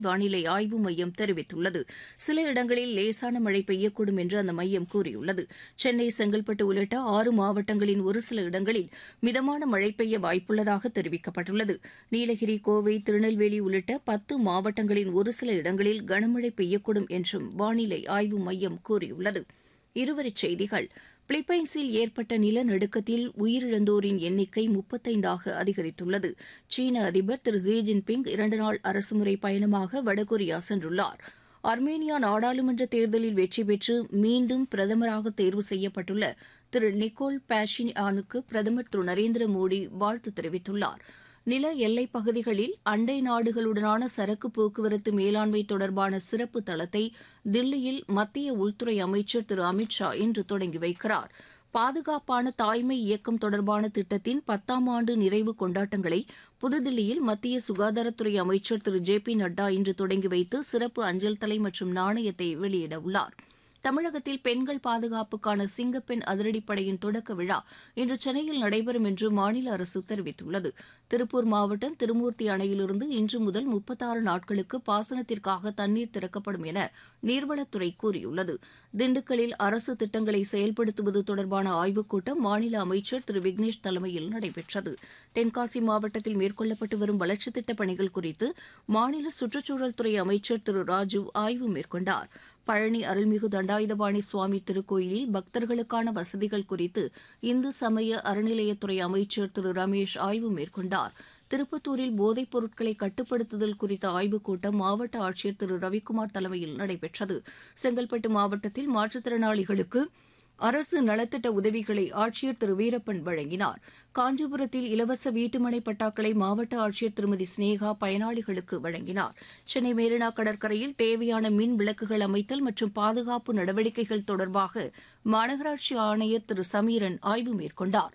வானிலை ஆய்வு மையம் தெரிவித்துள்ளது சில இடங்களில் லேசான மழை பெய்யக்கூடும் என்று அந்த மையம் கூறியுள்ளது சென்னை செங்கல்பட்டு உள்ளிட்ட ஆறு மாவட்டங்களின் ஒரு சில இடங்களில் மிதமான மழை பெய்ய வாய்ப்புள்ளதாக தெரிவிக்கப்பட்டுள்ளது நீலகிரி கோவை திருநெல்வேலி உள்ளிட்ட பத்து மாவட்டங்களின் ஒரு சில இடங்களில் கனமழை பெய்யக்கூடும் என்றும் வானிலை ஆய்வு மையம் கூறியுள்ளது இருவரிச் செய்திகள் பிலிப்பைன்ஸில் ஏற்பட்ட நிலநடுக்கத்தில் உயிரிழந்தோரின் எண்ணிக்கை முப்பத்தைந்தாக அதிகரித்துள்ளது சீன அதிபர் திரு ஜி ஜின்பிங் இரண்டு நாள் அரசுமுறை பயணமாக வடகொரியா சென்றுள்ளார் அர்மேனியா நாடாளுமன்ற தேர்தலில் வெற்றி பெற்று மீண்டும் பிரதமராக தேர்வு செய்யப்பட்டுள்ள திரு நிக்கோல் பாஷின்யானுக்கு பிரதமர் திரு நரேந்திர மோடி வாழ்த்து தெரிவித்துள்ளார் நில எல்லைப் பகுதிகளில் அண்டை நாடுகளுடனான சரக்கு போக்குவரத்து மேலாண்மை தொடர்பான சிறப்பு தளத்தை தில்லியில் மத்திய உள்துறை அமைச்சர் திரு அமித் ஷா இன்று தொடங்கி வைக்கிறார் பாதுகாப்பான தாய்மை இயக்கம் தொடர்பான திட்டத்தின் பத்தாம் ஆண்டு நிறைவு கொண்டாட்டங்களை புதுதில்லியில் மத்திய சுகாதாரத்துறை அமைச்சர் திரு ஜே பி நட்டா இன்று தொடங்கி வைத்து சிறப்பு அஞ்சல் தலை மற்றும் நாணயத்தை வெளியிட உள்ளார் தமிழகத்தில் பெண்கள் பாதுகாப்புக்கான சிங்கப்பெண் அதிரடிப்படையின் தொடக்க விழா இன்று சென்னையில் நடைபெறும் என்று மாநில அரசு தெரிவித்துள்ளது திருப்பூர் மாவட்டம் திருமூர்த்தி அணையிலிருந்து இன்று முதல் முப்பத்தாறு நாட்களுக்கு பாசனத்திற்காக தண்ணீர் திறக்கப்படும் என நீர்வளத்துறை கூறியுள்ளது திண்டுக்கல்லில் அரசு திட்டங்களை செயல்படுத்துவது தொடர்பான ஆய்வுக் கூட்டம் மாநில அமைச்சர் திரு விக்னேஷ் தலைமையில் நடைபெற்றது தென்காசி மாவட்டத்தில் மேற்கொள்ளப்பட்டு வரும் வளர்ச்சித் திட்டப் பணிகள் குறித்து மாநில சுற்றுச்சூழல் துறை அமைச்சர் திரு ராஜு ஆய்வு மேற்கொண்டார் பழனி அருள்மிகு தண்டாயுதபாணி சுவாமி திருக்கோயிலில் பக்தர்களுக்கான வசதிகள் குறித்து இந்து சமய அறநிலையத்துறை அமைச்சர் திரு ரமேஷ் ஆய்வு மேற்கொண்டார் திருப்பத்தூரில் போதைப் பொருட்களை கட்டுப்படுத்துதல் குறித்த ஆய்வுக் கூட்டம் மாவட்ட ஆட்சியர் திரு ரவிக்குமார் தலைமையில் நடைபெற்றது செங்கல்பட்டு மாவட்டத்தில் மாற்றுத்திறனாளிகளுக்கு அரசு நலத்திட்ட உதவிகளை ஆட்சியர் திரு வீரப்பன் வழங்கினார் காஞ்சிபுரத்தில் இலவச வீட்டுமனை பட்டாக்களை மாவட்ட ஆட்சியர் திருமதி ஸ்னேகா பயனாளிகளுக்கு வழங்கினார் சென்னை மெரினா கடற்கரையில் தேவையான மின் விளக்குகள் அமைத்தல் மற்றும் பாதுகாப்பு நடவடிக்கைகள் தொடர்பாக மாநகராட்சி ஆணையர் திரு சமீரன் ஆய்வு மேற்கொண்டார்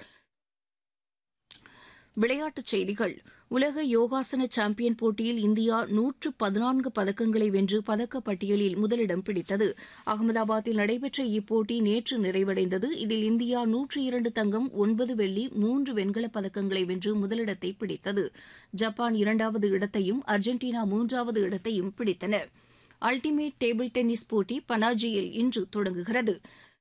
விளையாட்டுச் செய்திகள் உலக யோகாசன சாம்பியன் போட்டியில் இந்தியா நூற்று பதினான்கு பதக்கங்களை வென்று பதக்கப்பட்டியலில் முதலிடம் பிடித்தது அகமதாபாத்தில் நடைபெற்ற இப்போட்டி நேற்று நிறைவடைந்தது இதில் இந்தியா நூற்று இரண்டு தங்கம் ஒன்பது வெள்ளி மூன்று வெண்கலப் பதக்கங்களை வென்று முதலிடத்தை பிடித்தது ஜப்பான் இரண்டாவது இடத்தையும் அர்ஜென்டினா மூன்றாவது இடத்தையும் பிடித்தன அல்டிமேட் டேபிள் டென்னிஸ் போட்டி பனாஜியில் இன்று தொடங்குகிறது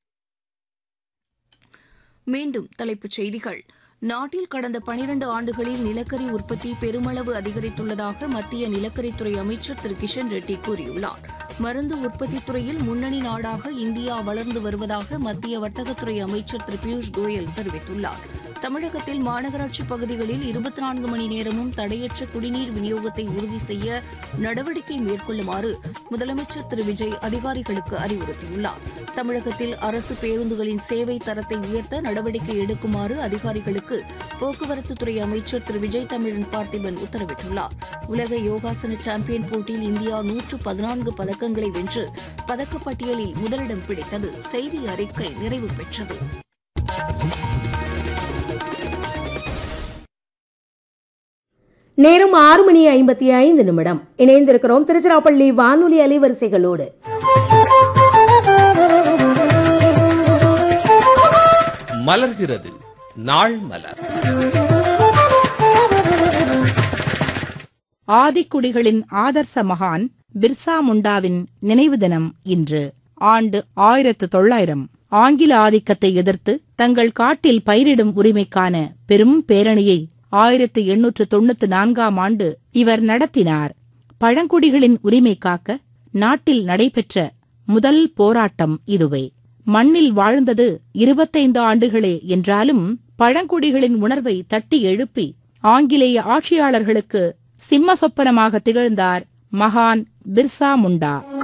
மீண்டும் தலைப்புச் செய்திகள் நாட்டில் கடந்த பனிரண்டு ஆண்டுகளில் நிலக்கரி உற்பத்தி பெருமளவு அதிகரித்துள்ளதாக மத்திய நிலக்கரித்துறை அமைச்சர் திரு கிஷன் ரெட்டி கூறியுள்ளார் மருந்து உற்பத்தித் துறையில் முன்னணி நாடாக இந்தியா வளர்ந்து வருவதாக மத்திய வர்த்தகத்துறை அமைச்சர் திரு பியூஷ் கோயல் தெரிவித்துள்ளார் தமிழகத்தில் மாநகராட்சி பகுதிகளில் இருபத்தி நான்கு மணி நேரமும் தடையற்ற குடிநீர் விநியோகத்தை உறுதி செய்ய நடவடிக்கை மேற்கொள்ளுமாறு முதலமைச்சர் திரு விஜய் அதிகாரிகளுக்கு அறிவுறுத்தியுள்ளார் தமிழகத்தில் அரசு பேருந்துகளின் சேவை தரத்தை உயர்த்த நடவடிக்கை எடுக்குமாறு அதிகாரிகளுக்கு போக்குவரத்துத்துறை அமைச்சர் திரு விஜய் தமிழன் பார்த்திபன் உத்தரவிட்டுள்ளார் உலக யோகாசன சாம்பியன் போட்டியில் இந்தியா நூற்று பதினான்கு பதக்கங்களை வென்று பதக்கப்பட்டியலில் முதலிடம் பிடித்தது செய்தி அறிக்கை நிறைவு பெற்றது நேரம் ஆறு மணி ஐம்பத்தி ஐந்து நிமிடம் இணைந்திருக்கிறோம் திருச்சிராப்பள்ளி வானொலி அலைவரிசைகளோடு மலர்கிறது நாள் மலர் ஆதிக்குடிகளின் ஆதர்ச மகான் பிர்சா முண்டாவின் நினைவு தினம் இன்று ஆண்டு ஆயிரத்து தொள்ளாயிரம் ஆங்கில ஆதிக்கத்தை எதிர்த்து தங்கள் காட்டில் பயிரிடும் உரிமைக்கான பெரும் பேரணியை ஆயிரத்து எண்ணூற்று தொண்ணூத்து நான்காம் ஆண்டு இவர் நடத்தினார் பழங்குடிகளின் உரிமை காக்க நாட்டில் நடைபெற்ற முதல் போராட்டம் இதுவே மண்ணில் வாழ்ந்தது இருபத்தைந்து ஆண்டுகளே என்றாலும் பழங்குடிகளின் உணர்வை தட்டி எழுப்பி ஆங்கிலேய ஆட்சியாளர்களுக்கு சிம்ம சொப்பனமாக திகழ்ந்தார் மகான் பிர்சா முண்டா